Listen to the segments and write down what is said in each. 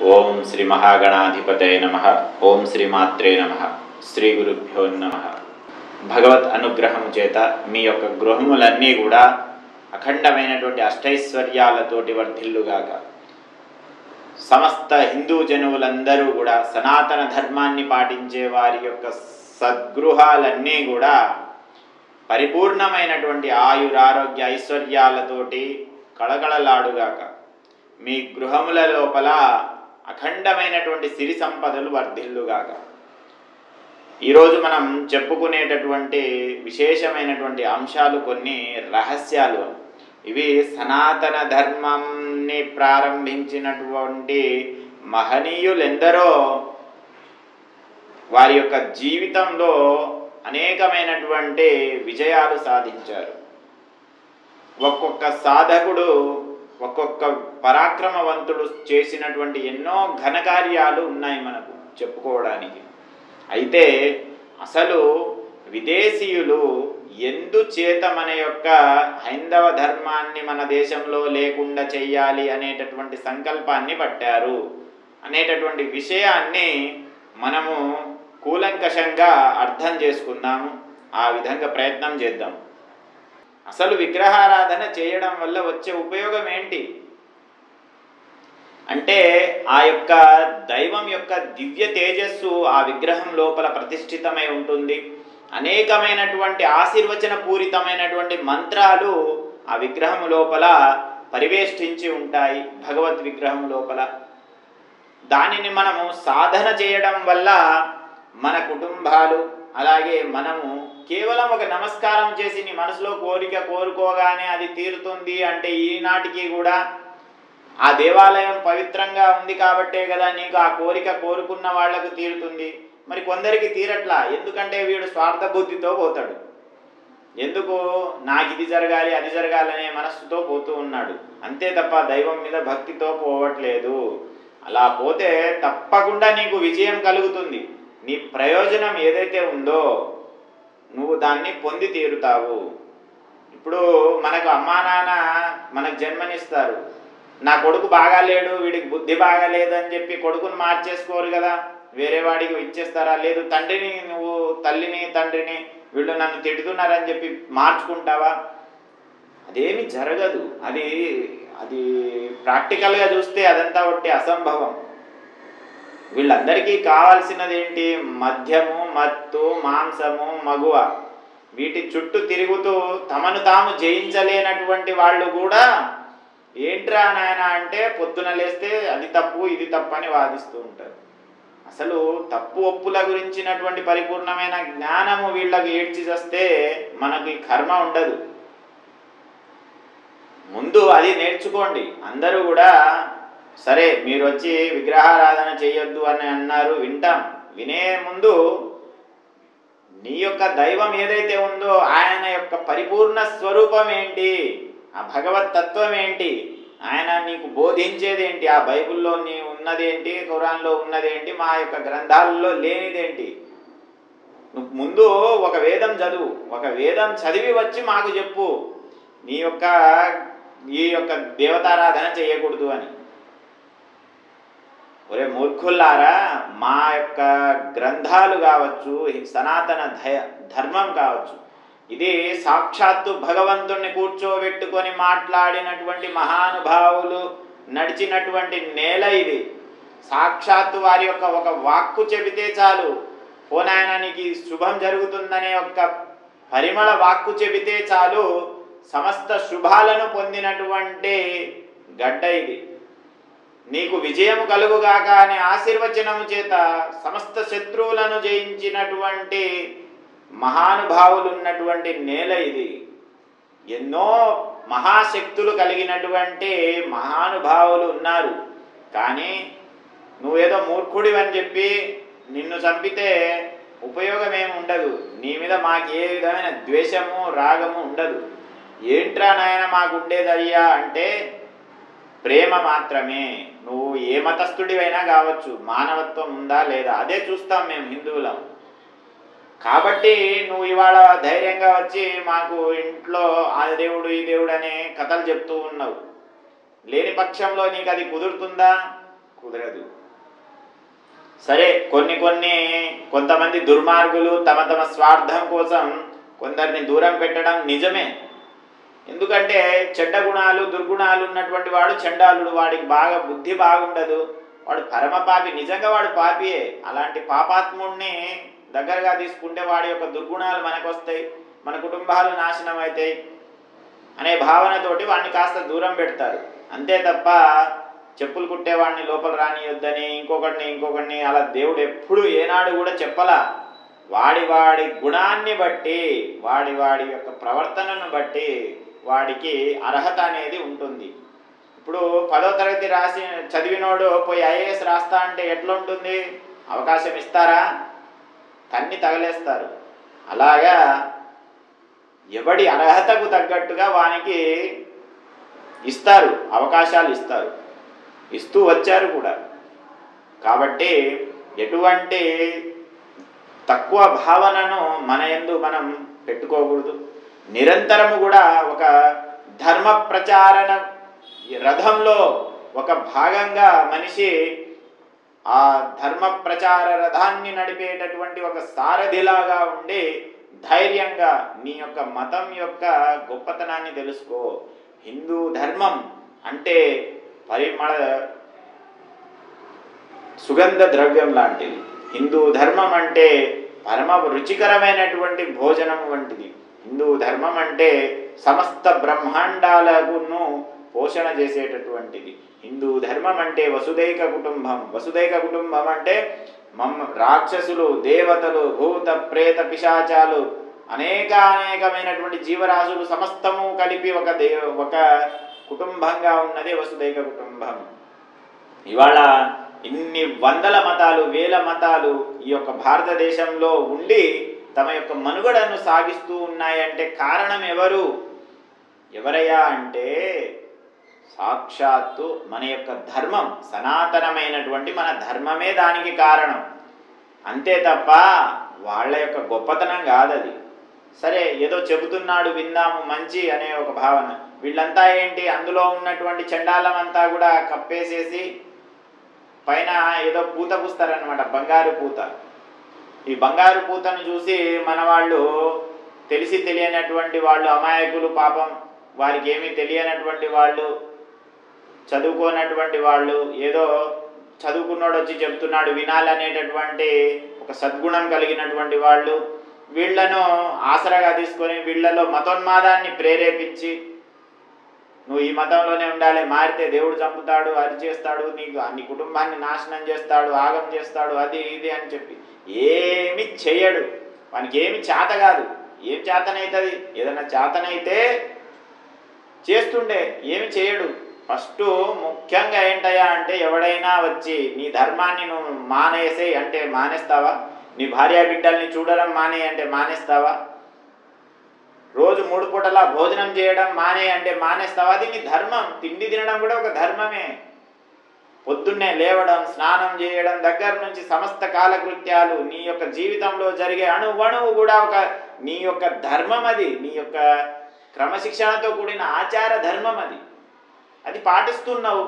ఓం శ్రీ మహాగణాధిపతయ నమ ఓం శ్రీ మాత్రే నమ శ్రీ గురుభ్యో నమ భగవత్ అనుగ్రహం చేత మీ యొక్క గృహములన్నీ కూడా అఖండమైనటువంటి అష్టైశ్వర్యాలతోటి వర్ధిల్లుగాక సమస్త హిందూ జనువులందరూ కూడా సనాతన ధర్మాన్ని పాటించే వారి యొక్క సద్గృహాలన్నీ కూడా పరిపూర్ణమైనటువంటి ఆయురారోగ్య ఐశ్వర్యాలతోటి కళకళలాడుగాక మీ గృహముల లోపల అఖండమైనటువంటి సిరి సంపదలు వర్ధిల్లుగాక ఈరోజు మనం చెప్పుకునేటటువంటి విశేషమైనటువంటి అంశాలు కొన్ని రహస్యాలు ఇవి సనాతన ధర్మంని ప్రారంభించినటువంటి మహనీయులెందరో వారి యొక్క జీవితంలో అనేకమైనటువంటి విజయాలు సాధించారు ఒక్కొక్క సాధకుడు ఒక్కొక్క పరాక్రమవంతుడు చేసినటువంటి ఎన్నో ఘనకార్యాలు ఉన్నాయి మనకు చెప్పుకోవడానికి అయితే అసలు విదేశీయులు ఎందుచేత మన యొక్క హైందవ ధర్మాన్ని మన దేశంలో లేకుండా చెయ్యాలి అనేటటువంటి సంకల్పాన్ని పట్టారు అనేటటువంటి విషయాన్ని మనము కూలంకషంగా అర్థం చేసుకుందాము ఆ విధంగా ప్రయత్నం చేద్దాం అసలు విగ్రహారాధన చేయడం వల్ల వచ్చే ఉపయోగం ఏంటి అంటే ఆ యొక్క దైవం యొక్క దివ్య తేజస్సు ఆ విగ్రహం లోపల ప్రతిష్ఠితమై ఉంటుంది అనేకమైనటువంటి ఆశీర్వచన పూరితమైనటువంటి మంత్రాలు ఆ విగ్రహం లోపల పరివేష్టించి ఉంటాయి భగవద్ విగ్రహం లోపల దానిని మనము సాధన చేయడం వల్ల మన కుటుంబాలు అలాగే మనము కేవలం ఒక నమస్కారం చేసి నీ మనసులో కోరిక కోరుకోగానే అది తీరుతుంది అంటే ఈనాటికి కూడా ఆ దేవాలయం పవిత్రంగా ఉంది కాబట్టే కదా నీకు ఆ కోరిక కోరుకున్న వాళ్లకు తీరుతుంది మరి కొందరికి తీరట్లా ఎందుకంటే వీడు స్వార్థ బుద్ధితో పోతాడు ఎందుకు నాకు ఇది జరగాలి అది జరగాలనే మనస్సుతో పోతూ ఉన్నాడు అంతే తప్ప దైవం మీద భక్తితో పోవట్లేదు అలా పోతే తప్పకుండా నీకు విజయం కలుగుతుంది నీ ప్రయోజనం ఏదైతే ఉందో నువ్వు దాన్ని పొంది తీరుతావు ఇప్పుడు మనకు అమ్మా నాన్న మనకు జన్మనిస్తారు నా కొడుకు బాగాలేడు వీడికి బుద్ధి బాగాలేదు అని చెప్పి కొడుకుని మార్చేసుకోరు కదా వేరే వాడికి ఇచ్చేస్తారా లేదు తండ్రిని నువ్వు తల్లిని తండ్రిని వీళ్ళు నన్ను తిడుతున్నారని చెప్పి మార్చుకుంటావా అదేమి జరగదు అది అది ప్రాక్టికల్గా చూస్తే అదంతా ఒకటి అసంభవం వీళ్ళందరికీ కావాల్సినది ఏంటి మద్యము మత్తు మాంసము మగువ వీటి చుట్టూ తిరుగుతూ తమను తాము జయించలేనటువంటి వాళ్ళు కూడా ఏంట్రా నాయన అంటే పొద్దున లేస్తే అది తప్పు ఇది తప్పు అని వాదిస్తూ ఉంటారు అసలు తప్పు ఒప్పుల గురించినటువంటి పరిపూర్ణమైన జ్ఞానము వీళ్ళకి ఏడ్చి వస్తే మనకి కర్మ ఉండదు ముందు అది నేర్చుకోండి అందరూ కూడా సరే మీరు వచ్చి విగ్రహారాధన చేయొద్దు అని అన్నారు వింటాం వినే ముందు నీ యొక్క దైవం ఏదైతే ఉందో ఆయన యొక్క పరిపూర్ణ స్వరూపం ఏంటి ఆ భగవత్ తత్వం ఏంటి ఆయన నీకు బోధించేది ఏంటి ఆ బైబిల్లో నీ ఉన్నదేంటి ఖురాన్లో ఉన్నదేంటి మా యొక్క గ్రంథాలలో లేనిదేంటి నువ్వు ముందు ఒక వేదం చదువు ఒక వేదం చదివి వచ్చి మాకు చెప్పు నీ యొక్క ఈ యొక్క దేవతారాధన చేయకూడదు అని ఒరే మూర్ఖుల్లారా మా యొక్క గ్రంథాలు కావచ్చు సనాతన దయ ధర్మం కావచ్చు ఇది సాక్షాత్తు భగవంతుణ్ణి కూర్చోబెట్టుకొని మాట్లాడినటువంటి మహానుభావులు నడిచినటువంటి నేల ఇది సాక్షాత్తు వారి యొక్క ఒక వాక్కు చెబితే చాలు పోనాయన నీకు శుభం జరుగుతుందనే యొక్క పరిమళ వాక్కు చెబితే చాలు సమస్త శుభాలను పొందినటువంటి గడ్డ ఇది నీకు విజయం కలుగుగాక అనే ఆశీర్వచనము చేత సమస్త శత్రువులను జయించినటువంటి మహానుభావులు ఉన్నటువంటి నేల ఇది ఎన్నో మహాశక్తులు కలిగినటువంటి మహానుభావులు ఉన్నారు కానీ నువ్వేదో మూర్ఖుడివి అని చెప్పి నిన్ను చంపితే ఉపయోగం ఏమి ఉండదు నీ మీద మాకు ఏ విధమైన ద్వేషము రాగము ఉండదు ఏంట్రా నాయన మాకు ఉండేదయ్యా అంటే ప్రేమ మాత్రమే నువ్వు ఏ మతస్థుడివైనా కావచ్చు మానవత్వం ఉందా లేదా అదే చూస్తాం మేము హిందువులం కాబట్టి నువ్వు ఇవాళ ధైర్యంగా వచ్చి మాకు ఇంట్లో ఆ దేవుడు ఈ దేవుడు అనే కథలు చెప్తూ ఉన్నావు లేని పక్షంలో నీకు అది కుదురుతుందా కుదరదు సరే కొన్ని కొన్ని కొంతమంది దుర్మార్గులు తమ తమ స్వార్థం కోసం కొందరిని దూరం పెట్టడం నిజమే ఎందుకంటే చెడ్డ గుణాలు దుర్గుణాలు ఉన్నటువంటి వాడు చండాలుడు వాడికి బాగా బుద్ధి బాగుండదు వాడు పరమ పాపి నిజంగా వాడు పాపియే అలాంటి పాపాత్ముడిని దగ్గరగా తీసుకుంటే వాడి యొక్క దుర్గుణాలు మనకు వస్తాయి మన కుటుంబాలు నాశనం అవుతాయి అనే భావనతోటి వాడిని కాస్త దూరం పెడతారు అంతే తప్ప చెప్పులు కుట్టేవాడిని లోపల రానియొద్దని ఇంకొకటిని ఇంకొకటిని అలా దేవుడు ఎప్పుడు ఏనాడు కూడా చెప్పలా వాడి వాడి గుణాన్ని బట్టి వాడి వాడి యొక్క ప్రవర్తనను బట్టి వాడికి అర్హత అనేది ఉంటుంది ఇప్పుడు పదో తరగతి రాసి చదివినోడు పోయి ఐఏఎస్ రాస్తా అంటే ఎట్లా ఉంటుంది అవకాశం ఇస్తారా తన్ని తగలేస్తారు అలాగా ఎవడి అర్హతకు తగ్గట్టుగా వానికి ఇస్తారు అవకాశాలు ఇస్తారు ఇస్తూ వచ్చారు కూడా కాబట్టి ఎటువంటి తక్కువ భావనను మన ఎందు మనం పెట్టుకోకూడదు నిరంతరము కూడా ఒక ధర్మ ప్రచారణ రథంలో ఒక భాగంగా మనిషి ఆ ధర్మ ప్రచార రథాన్ని నడిపేటటువంటి ఒక సారథిలాగా ఉండి ధైర్యంగా నీ యొక్క మతం యొక్క గొప్పతనాన్ని తెలుసుకో హిందూ ధర్మం అంటే పరిమళ సుగంధ ద్రవ్యం లాంటిది హిందూ ధర్మం అంటే పరమ రుచికరమైనటువంటి భోజనం వంటిది హిందూ ధర్మం అంటే సమస్త బ్రహ్మాండాలను పోషణ చేసేటటువంటిది హిందూ ధర్మం అంటే వసుదైక కుటుంబం వసుదైక కుటుంబం అంటే మమ్మ రాక్షసులు దేవతలు భూత ప్రేత పిశాచాలు అనేక అనేకమైనటువంటి జీవరాశులు సమస్తము కలిపి ఒక దే ఒక కుటుంబంగా ఉన్నదే వసుదైక కుటుంబం ఇవాళ ఇన్ని వందల మతాలు వేల మతాలు ఈ యొక్క భారతదేశంలో ఉండి తమ యొక్క మనుగడను సాగిస్తూ ఉన్నాయంటే కారణం ఎవరు ఎవరయ్యా అంటే సాక్షాత్తు మన యొక్క ధర్మం సనాతనమైనటువంటి మన ధర్మమే దానికి కారణం అంతే తప్ప వాళ్ళ యొక్క గొప్పతనం కాదది సరే ఏదో చెబుతున్నాడు విందాము మంచి అనే ఒక భావన వీళ్ళంతా ఏంటి అందులో ఉన్నటువంటి చండాలం అంతా కూడా కప్పేసేసి పైన ఏదో పూత పూస్తారనమాట బంగారు పూత ఈ బంగారు పూతను చూసి మన వాళ్ళు తెలిసి తెలియనటువంటి వాళ్ళు అమాయకులు పాపం వారికి ఏమీ తెలియనటువంటి వాళ్ళు చదువుకోనటువంటి వాళ్ళు ఏదో చదువుకున్నోడు వచ్చి చెప్తున్నాడు వినాలనేటటువంటి ఒక సద్గుణం కలిగినటువంటి వాళ్ళు వీళ్లను ఆసరాగా తీసుకొని వీళ్ళలో మతోన్మాదాన్ని ప్రేరేపించి నువ్వు ఈ మతంలోనే ఉండాలి మారితే దేవుడు చంపుతాడు అది చేస్తాడు నీకు నీ కుటుంబాన్ని నాశనం చేస్తాడు ఆగం చేస్తాడు అది ఇది అని చెప్పి ఏమి చేయడు వానికి ఏమి చేత కాదు ఏం చేతనైతుంది ఏదైనా చేతనైతే చేస్తుండే ఏమి చేయడు ఫస్ట్ ముఖ్యంగా ఏంటయ్యా అంటే ఎవడైనా వచ్చి నీ ధర్మాన్ని నువ్వు మానేసే అంటే మానేస్తావా నీ భార్య బిడ్డల్ని చూడడం మానే అంటే మానేస్తావా రోజు మూడు పూటలా భోజనం చేయడం మానే అంటే మానేస్తావా అది నీ ధర్మం తిండి తినడం కూడా ఒక ధర్మమే పొద్దున్నే లేవడం స్నానం చేయడం దగ్గర నుంచి సమస్త కాలకృత్యాలు నీ యొక్క జీవితంలో జరిగే అణువణువు కూడా ఒక నీ యొక్క ధర్మం అది నీ యొక్క క్రమశిక్షణతో కూడిన ఆచార ధర్మం అది అది పాటిస్తున్నావు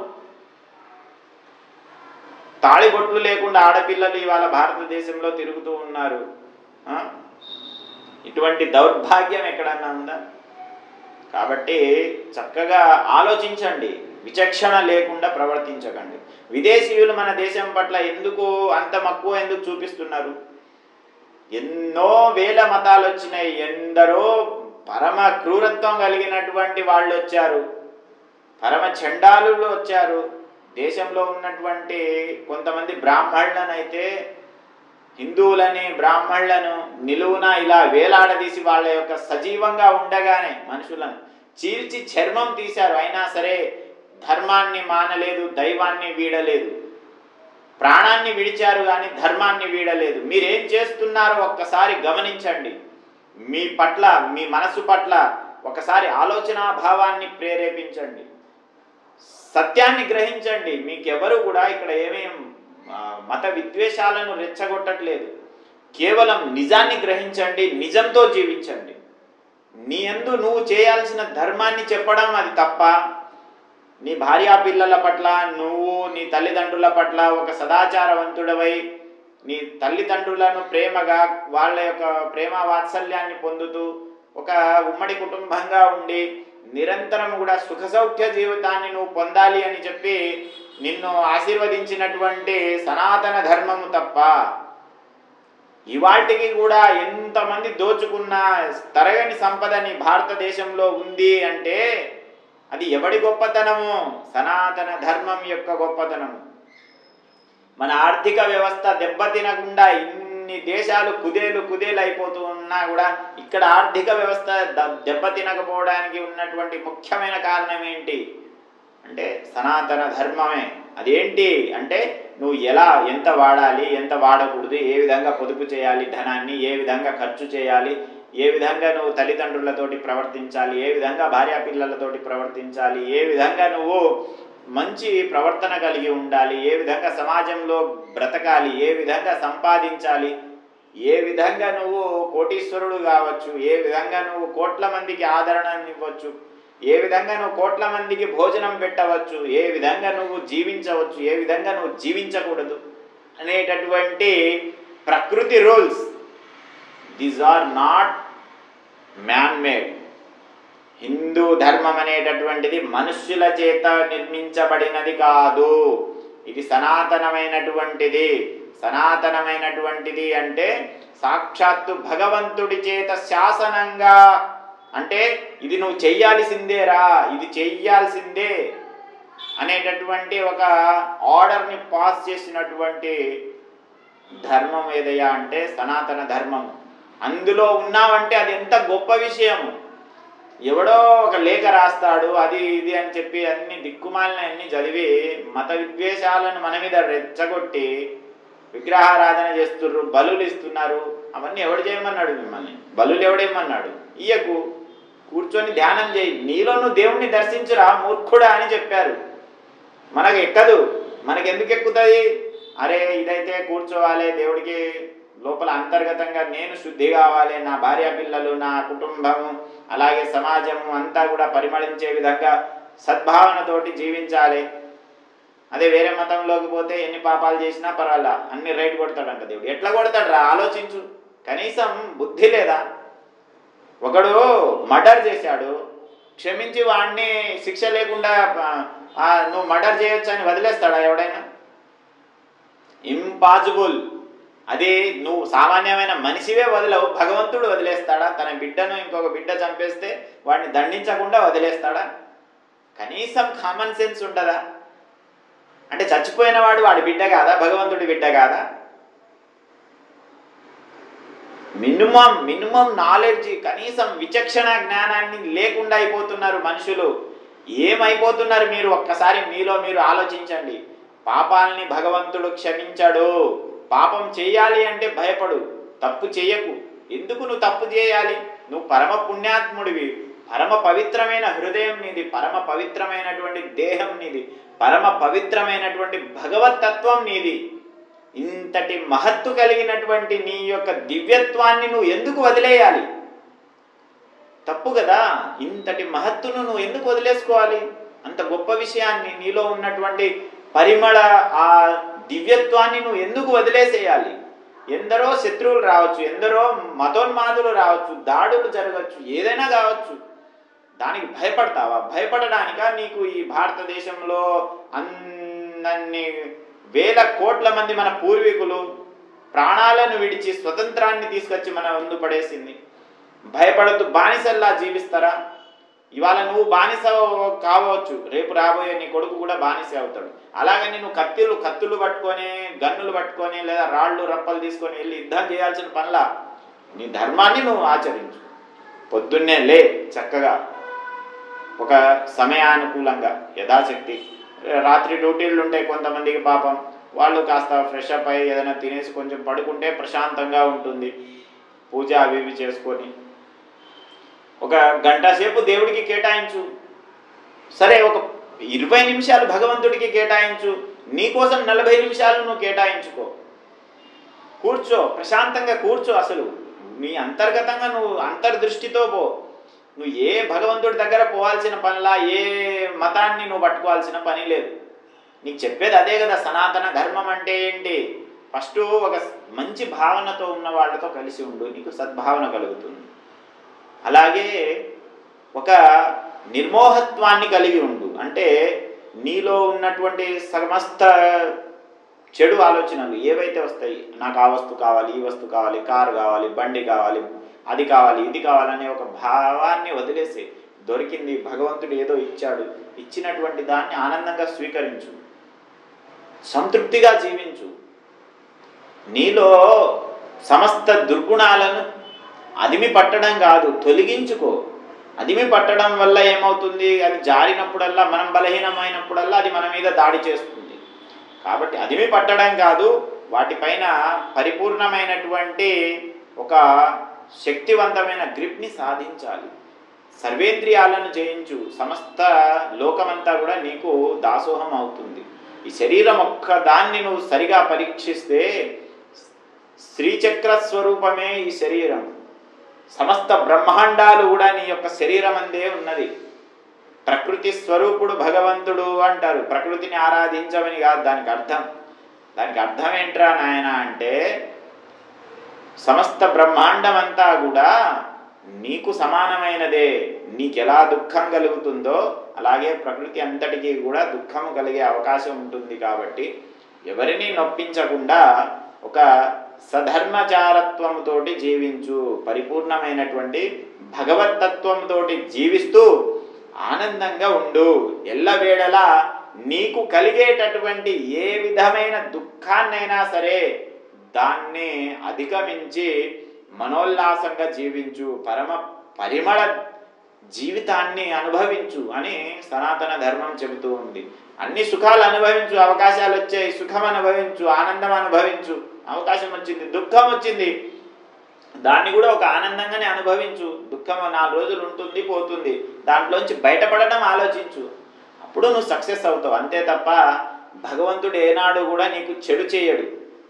తాళిబొట్లు లేకుండా ఆడపిల్లలు ఇవాళ భారతదేశంలో తిరుగుతూ ఉన్నారు ఆ? ఇటువంటి దౌర్భాగ్యం ఎక్కడన్నా ఉందా కాబట్టి చక్కగా ఆలోచించండి విచక్షణ లేకుండా ప్రవర్తించకండి విదేశీయులు మన దేశం పట్ల ఎందుకు అంత మక్కువ ఎందుకు చూపిస్తున్నారు ఎన్నో వేల మతాలు వచ్చినాయి ఎందరో పరమ క్రూరత్వం కలిగినటువంటి వాళ్ళు వచ్చారు పరమ చండాలులు వచ్చారు దేశంలో ఉన్నటువంటి కొంతమంది బ్రాహ్మణులనైతే హిందువులని బ్రాహ్మణులను నిలువున ఇలా వేలాడదీసి వాళ్ళ యొక్క సజీవంగా ఉండగానే మనుషులను చీల్చి చర్మం తీశారు అయినా సరే ధర్మాన్ని మానలేదు దైవాన్ని వీడలేదు ప్రాణాన్ని విడిచారు కానీ ధర్మాన్ని వీడలేదు మీరేం చేస్తున్నారో ఒక్కసారి గమనించండి మీ పట్ల మీ మనసు పట్ల ఒకసారి ఆలోచనా భావాన్ని ప్రేరేపించండి సత్యాన్ని గ్రహించండి మీకెవరు కూడా ఇక్కడ ఏమేం ఆ, మత విద్వేషాలను రెచ్చగొట్టట్లేదు కేవలం నిజాన్ని గ్రహించండి నిజంతో జీవించండి నీ యందు నువ్వు చేయాల్సిన ధర్మాన్ని చెప్పడం అది తప్ప నీ భార్యా పిల్లల పట్ల నువ్వు నీ తల్లిదండ్రుల పట్ల ఒక సదాచారవంతుడవై నీ తల్లిదండ్రులను ప్రేమగా వాళ్ళ యొక్క ప్రేమ వాత్సల్యాన్ని పొందుతూ ఒక ఉమ్మడి కుటుంబంగా ఉండి నిరంతరం కూడా సుఖ సౌఖ్య జీవితాన్ని నువ్వు పొందాలి అని చెప్పి నిన్ను ఆశీర్వదించినటువంటి సనాతన ధర్మము తప్ప ఇవాటికి కూడా ఎంతమంది దోచుకున్న తరగని సంపదని భారతదేశంలో ఉంది అంటే అది ఎవడి గొప్పతనము సనాతన ధర్మం యొక్క గొప్పతనము మన ఆర్థిక వ్యవస్థ దెబ్బతినకుండా ఇన్ని దేశాలు కుదేలు కుదేలు అయిపోతూ ఉన్నా కూడా ఇక్కడ ఆర్థిక వ్యవస్థ ద- దెబ్బతినకపోవడానికి ఉన్నటువంటి ముఖ్యమైన కారణం ఏంటి అంటే సనాతన ధర్మమే అదేంటి అంటే నువ్వు ఎలా ఎంత వాడాలి ఎంత వాడకూడదు ఏ విధంగా పొదుపు చేయాలి ధనాన్ని ఏ విధంగా ఖర్చు చేయాలి ఏ విధంగా నువ్వు తల్లిదండ్రులతోటి ప్రవర్తించాలి ఏ విధంగా భార్యా పిల్లలతోటి ప్రవర్తించాలి ఏ విధంగా నువ్వు మంచి ప్రవర్తన కలిగి ఉండాలి ఏ విధంగా సమాజంలో బ్రతకాలి ఏ విధంగా సంపాదించాలి ఏ విధంగా నువ్వు కోటీశ్వరుడు కావచ్చు ఏ విధంగా నువ్వు కోట్ల మందికి ఆదరణను ఇవ్వచ్చు ఏ విధంగా నువ్వు కోట్ల మందికి భోజనం పెట్టవచ్చు ఏ విధంగా నువ్వు జీవించవచ్చు ఏ విధంగా నువ్వు జీవించకూడదు అనేటటువంటి ప్రకృతి rules these are not man made Hindu ధర్మం అనేటటువంటిది మనుష్యుల చేత నిర్మించబడినది కాదు ఇది సనాతనమైనటువంటిది సనాతనమైనటువంటిది అంటే సాక్షాత్తు భగవంతుడి చేత శాసనంగా అంటే ఇది నువ్వు చెయ్యాల్సిందేరా ఇది చెయ్యాల్సిందే అనేటటువంటి ఒక ఆర్డర్ని పాస్ చేసినటువంటి ధర్మం ఏదయ్యా అంటే సనాతన ధర్మం అందులో ఉన్నావంటే అది ఎంత గొప్ప విషయము ఎవడో ఒక లేఖ రాస్తాడు అది ఇది అని చెప్పి అన్ని దిక్కుమాలిన అన్ని చదివి మత విద్వేషాలను మన మీద రెచ్చగొట్టి విగ్రహారాధన చేస్తుర్రు బలులు ఇస్తున్నారు అవన్నీ ఎవడు చేయమన్నాడు మిమ్మల్ని బలులు ఎవడేమన్నాడు ఇయ్యకు కూర్చొని ధ్యానం చేయి నీలో నువ్వు దేవుణ్ణి దర్శించురా మూర్ఖుడా అని చెప్పారు మనకు ఎక్కదు మనకి ఎందుకు ఎక్కుతుంది అరే ఇదైతే కూర్చోవాలి దేవుడికి లోపల అంతర్గతంగా నేను శుద్ధి కావాలి నా భార్య పిల్లలు నా కుటుంబము అలాగే సమాజము అంతా కూడా పరిమళించే విధంగా సద్భావనతోటి జీవించాలి అదే వేరే మతంలోకి పోతే ఎన్ని పాపాలు చేసినా పర్వాలా అన్ని రైట్ కొడతాడంట దేవుడు ఎట్లా కొడతాడు రా ఆలోచించు కనీసం బుద్ధి లేదా ఒకడు మర్డర్ చేశాడు క్షమించి వాడిని శిక్ష లేకుండా ఆ, నువ్వు మర్డర్ చేయొచ్చు అని వదిలేస్తాడా ఎవడైనా ఇంపాసిబుల్ అది నువ్వు సామాన్యమైన మనిషివే వదిలవు భగవంతుడు వదిలేస్తాడా తన బిడ్డను ఇంకొక బిడ్డ చంపేస్తే వాడిని దండించకుండా వదిలేస్తాడా కనీసం కామన్ సెన్స్ ఉండదా అంటే చచ్చిపోయిన వాడు వాడి బిడ్డ కాదా భగవంతుడి బిడ్డ కాదా మినిమం మినిమం నాలెడ్జ్ కనీసం విచక్షణ జ్ఞానాన్ని లేకుండా అయిపోతున్నారు మనుషులు ఏమైపోతున్నారు మీరు ఒక్కసారి మీలో మీరు ఆలోచించండి పాపాలని భగవంతుడు క్షమించడు పాపం చేయాలి అంటే భయపడు తప్పు చేయకు ఎందుకు నువ్వు తప్పు చేయాలి నువ్వు పరమ పుణ్యాత్ముడివి పరమ పవిత్రమైన హృదయం నీది పరమ పవిత్రమైనటువంటి దేహం నీది పరమ పవిత్రమైనటువంటి భగవతత్వం నీది ఇంతటి మహత్తు కలిగినటువంటి నీ యొక్క దివ్యత్వాన్ని నువ్వు ఎందుకు వదిలేయాలి తప్పు కదా ఇంతటి మహత్తును నువ్వు ఎందుకు వదిలేసుకోవాలి అంత గొప్ప విషయాన్ని నీలో ఉన్నటువంటి పరిమళ ఆ దివ్యత్వాన్ని నువ్వు ఎందుకు వదిలేసేయాలి ఎందరో శత్రువులు రావచ్చు ఎందరో మతోన్మాదులు రావచ్చు దాడులు జరగచ్చు ఏదైనా కావచ్చు దానికి భయపడతావా భయపడడానిక నీకు ఈ భారతదేశంలో అన్నన్ని వేల కోట్ల మంది మన పూర్వీకులు ప్రాణాలను విడిచి స్వతంత్రాన్ని తీసుకొచ్చి మన ముందు పడేసింది భయపడద్దు బానిసల్లా జీవిస్తారా ఇవాళ నువ్వు బానిస కావచ్చు రేపు రాబోయే నీ కొడుకు కూడా బానిస అవుతాడు అలాగని నువ్వు కత్తులు కత్తులు పట్టుకొని గన్నులు పట్టుకొని లేదా రాళ్ళు రప్పలు తీసుకొని వెళ్ళి యుద్ధం చేయాల్సిన పనిలా నీ ధర్మాన్ని నువ్వు ఆచరించు పొద్దున్నే లే చక్కగా ఒక సమయానుకూలంగా యథాశక్తి రాత్రి డ్యూటీలు ఉంటాయి కొంతమందికి పాపం వాళ్ళు కాస్త ఫ్రెష్ అప్ అయ్యి ఏదైనా తినేసి కొంచెం పడుకుంటే ప్రశాంతంగా ఉంటుంది పూజ అవి ఇవి చేసుకొని ఒక గంట సేపు దేవుడికి కేటాయించు సరే ఒక ఇరవై నిమిషాలు భగవంతుడికి కేటాయించు నీకోసం నలభై నిమిషాలు నువ్వు కేటాయించుకో కూర్చో ప్రశాంతంగా కూర్చో అసలు నీ అంతర్గతంగా నువ్వు అంతర్దృష్టితో పో నువ్వు ఏ భగవంతుడి దగ్గర పోవాల్సిన పనిలా ఏ మతాన్ని నువ్వు పట్టుకోవాల్సిన పని లేదు నీకు చెప్పేది అదే కదా సనాతన ధర్మం అంటే ఏంటి ఫస్ట్ ఒక మంచి భావనతో ఉన్న వాళ్ళతో కలిసి ఉండు నీకు సద్భావన కలుగుతుంది అలాగే ఒక నిర్మోహత్వాన్ని కలిగి ఉండు అంటే నీలో ఉన్నటువంటి సమస్త చెడు ఆలోచనలు ఏవైతే వస్తాయి నాకు ఆ వస్తువు కావాలి ఈ వస్తువు కావాలి కారు కావాలి బండి కావాలి అది కావాలి ఇది కావాలనే ఒక భావాన్ని వదిలేసి దొరికింది భగవంతుడు ఏదో ఇచ్చాడు ఇచ్చినటువంటి దాన్ని ఆనందంగా స్వీకరించు సంతృప్తిగా జీవించు నీలో సమస్త దుర్గుణాలను అదిమి పట్టడం కాదు తొలగించుకో అదిమి పట్టడం వల్ల ఏమవుతుంది అది జారినప్పుడల్లా మనం బలహీనమైనప్పుడల్లా అది మన మీద దాడి చేస్తుంది కాబట్టి అదిమి పట్టడం కాదు వాటిపైన పరిపూర్ణమైనటువంటి ఒక శక్తివంతమైన గ్రిప్ని సాధించాలి సర్వేంద్రియాలను జయించు సమస్త లోకమంతా కూడా నీకు దాసోహం అవుతుంది ఈ శరీరం ఒక్క దాన్ని నువ్వు సరిగా పరీక్షిస్తే శ్రీచక్ర స్వరూపమే ఈ శరీరం సమస్త బ్రహ్మాండాలు కూడా నీ యొక్క శరీరం అందే ఉన్నది ప్రకృతి స్వరూపుడు భగవంతుడు అంటారు ప్రకృతిని ఆరాధించమని కాదు దానికి అర్థం దానికి అర్థం ఏంట్రా నాయన అంటే సమస్త బ్రహ్మాండం అంతా కూడా నీకు సమానమైనదే నీకు ఎలా దుఃఖం కలుగుతుందో అలాగే ప్రకృతి అంతటికీ కూడా దుఃఖం కలిగే అవకాశం ఉంటుంది కాబట్టి ఎవరిని నొప్పించకుండా ఒక సధర్మచారత్వముతోటి జీవించు పరిపూర్ణమైనటువంటి భగవతత్వంతోటి జీవిస్తూ ఆనందంగా ఉండు ఎల్లవేళలా నీకు కలిగేటటువంటి ఏ విధమైన దుఃఖాన్నైనా సరే దాన్ని అధిగమించి మనోల్లాసంగా జీవించు పరమ పరిమళ జీవితాన్ని అనుభవించు అని సనాతన ధర్మం చెబుతూ ఉంది అన్ని సుఖాలు అనుభవించు అవకాశాలు వచ్చాయి సుఖం అనుభవించు ఆనందం అనుభవించు అవకాశం వచ్చింది దుఃఖం వచ్చింది దాన్ని కూడా ఒక ఆనందంగానే అనుభవించు దుఃఖం నాలుగు రోజులు ఉంటుంది పోతుంది దాంట్లోంచి బయటపడడం ఆలోచించు అప్పుడు నువ్వు సక్సెస్ అవుతావు అంతే తప్ప భగవంతుడు ఏనాడు కూడా నీకు చెడు చేయడు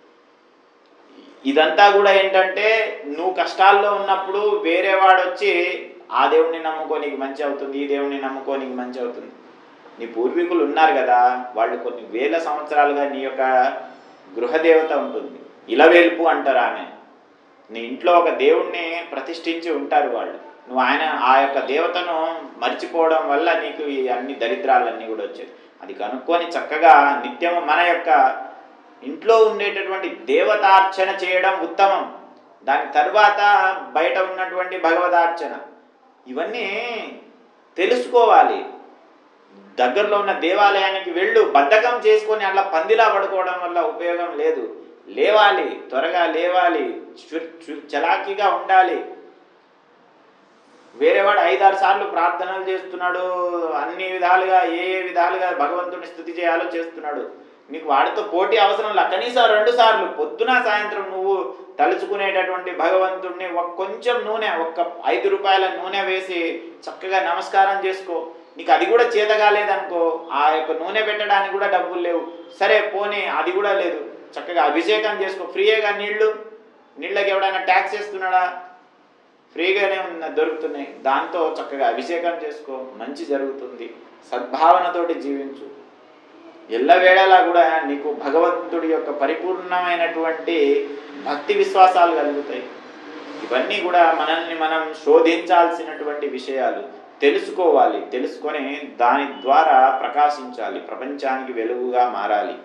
ఇదంతా కూడా ఏంటంటే నువ్వు కష్టాల్లో ఉన్నప్పుడు వేరే వాడు వచ్చి ఆ దేవుణ్ణి నమ్ముకో నీకు మంచి అవుతుంది ఈ దేవుణ్ణి నమ్ముకో నీకు మంచి అవుతుంది నీ పూర్వీకులు ఉన్నారు కదా వాళ్ళు కొన్ని వేల సంవత్సరాలుగా నీ యొక్క గృహదేవత ఉంటుంది ఇలవేల్పు అంటారు ఆమె నీ ఇంట్లో ఒక దేవుణ్ణి ప్రతిష్ఠించి ఉంటారు వాళ్ళు నువ్వు ఆయన ఆ యొక్క దేవతను మర్చిపోవడం వల్ల నీకు ఈ అన్ని దరిద్రాలన్నీ కూడా వచ్చాయి అది కనుక్కొని చక్కగా నిత్యము మన యొక్క ఇంట్లో ఉండేటటువంటి దేవతార్చన చేయడం ఉత్తమం దాని తర్వాత బయట ఉన్నటువంటి భగవదార్చన ఇవన్నీ తెలుసుకోవాలి దగ్గరలో ఉన్న దేవాలయానికి వెళ్ళు బద్ధకం చేసుకొని అట్లా పందిలా పడుకోవడం వల్ల ఉపయోగం లేదు లేవాలి త్వరగా లేవాలి చు- చు- చలాకీగా ఉండాలి వేరేవాడు ఐదారు సార్లు ప్రార్థనలు చేస్తున్నాడు అన్ని విధాలుగా ఏ ఏ విధాలుగా భగవంతుని స్థుతి చేయాలో చేస్తున్నాడు నీకు వాడితో పోటీ అవసరం లేదు కనీసం రెండు సార్లు పొద్దున సాయంత్రం నువ్వు తలుచుకునేటటువంటి భగవంతుడిని ఒక కొంచెం నూనె ఒక్క ఐదు రూపాయల నూనె వేసి చక్కగా నమస్కారం చేసుకో నీకు అది కూడా చేత కాలేదనుకో ఆ యొక్క నూనె పెట్టడానికి కూడా డబ్బులు లేవు సరే పోనీ అది కూడా లేదు చక్కగా అభిషేకం చేసుకో ఫ్రీగా నీళ్లు నీళ్ళకి ఎవడైనా ట్యాక్స్ చేస్తున్నాడా ఫ్రీగానే ఉన్న దొరుకుతున్నాయి దాంతో చక్కగా అభిషేకం చేసుకో మంచి జరుగుతుంది సద్భావనతోటి జీవించు ఎల్లవేళలా కూడా నీకు భగవంతుడి యొక్క పరిపూర్ణమైనటువంటి భక్తి విశ్వాసాలు కలుగుతాయి ఇవన్నీ కూడా మనల్ని మనం శోధించాల్సినటువంటి విషయాలు తెలుసుకోవాలి తెలుసుకొని దాని ద్వారా ప్రకాశించాలి ప్రపంచానికి వెలుగుగా మారాలి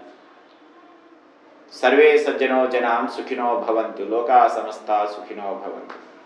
సర్వే సజ్జనో జనాం సుఖినో భవంతు లోకా సమస్త సుఖినో భవంతు